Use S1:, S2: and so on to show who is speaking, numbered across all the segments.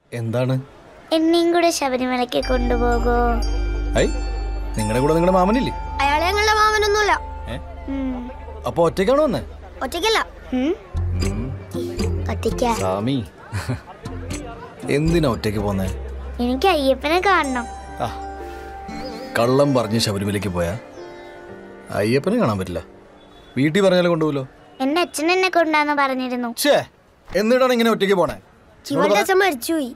S1: എന്താണ്
S2: എന്നെയും കൂടെ ശബരിമലയ്ക്ക് കൊണ്ടുപോകോ
S1: ഐ നിങ്ങളുടെ കൂടെ നിങ്ങളുടെ മാമനില്ലേ
S3: അയാളെ ഞങ്ങളുടെ മാമനൊന്നുമില്ല
S1: ഏ
S2: ഉം.
S1: അപ്പൊ ഒറ്റയ്ക്കാണോ വന്നേ
S3: ഒറ്റയ്ക്കല്ല
S2: ഉം?
S1: ഉം.
S2: ഒറ്റയ്ക്ക
S1: സ്വാമി എന്തിനാ ഒറ്റയ്ക്ക് പോന്നേ
S2: എനിക്ക് അയ്യപ്പനെ കാണണം
S1: ആ കള്ളം പറഞ്ഞ് ശബരിമലയ്ക്ക് പോയാ അയ്യപ്പനെ കാണാൻ പറ്റില്ല വീട്ടിൽ പറഞ്ഞാലും കൊണ്ടുപോലോ
S2: എന്റെ അച്ഛൻ എന്നെ കൊണ്ടാന്ന് പറഞ്ഞിരുന്നു
S1: ഛേ എന്നിട്ടാണ് ഇങ്ങനെ ഒറ്റയ്ക്ക് പോണേ
S3: ശിവന്റെ അച്ഛൻ മരിച്ചുപോയി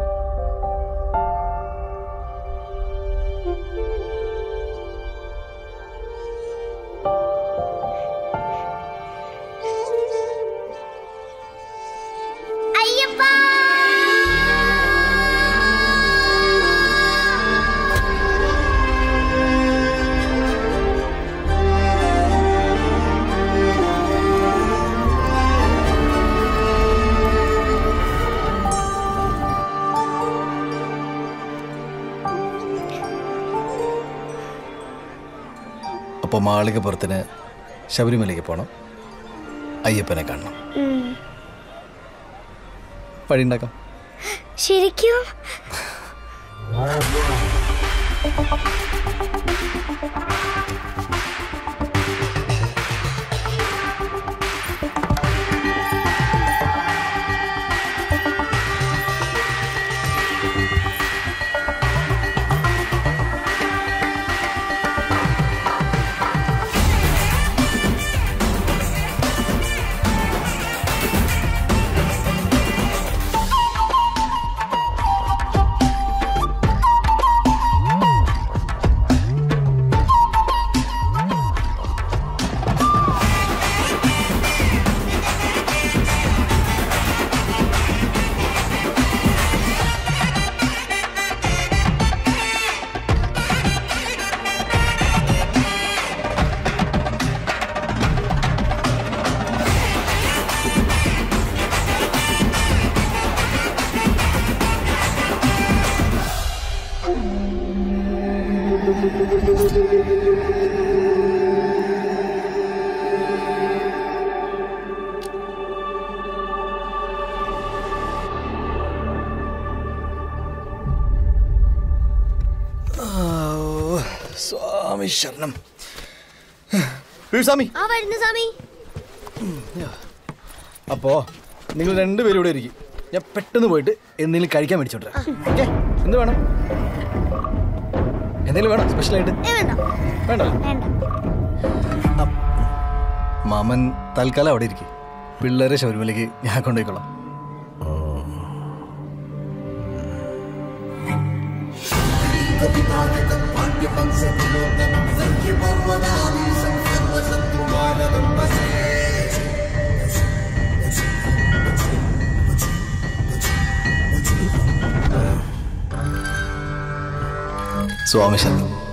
S2: അയ്യപ്പ
S1: അപ്പോൾ മാളികപ്പുറത്തിന് ശബരിമലയ്ക്ക് പോകണം അയ്യപ്പനെ കാണണം
S2: ഉം.
S1: വഴി ഉണ്ടാക്കാം
S2: ശരിക്കും
S1: സ്വാമി ശരണം വീഴ് സ്വാമി
S3: ആ വരുന്ന സ്വാമി
S1: അപ്പോ നിങ്ങൾ രണ്ടുപേരും ഇവിടെ ഇരിക്കും ഞാൻ പെട്ടെന്ന് പോയിട്ട് എന്തെങ്കിലും കഴിക്കാൻ മേടിച്ചോട്ടെ ഓക്കെ എന്ത് വേണം എന്തെങ്കിലും വേണം സ്പെഷ്യലായിട്ട്
S3: ഏ വേണ്ട
S1: വേണ്ട
S2: വേണ്ട
S1: മാമൻ തൽക്കാലം അവിടെ ഇരിക്കും പിള്ളേരെ ശബരിമലയ്ക്ക് ഞാൻ കൊണ്ടുപോയിക്കോളാം സ്വാമി ശരണം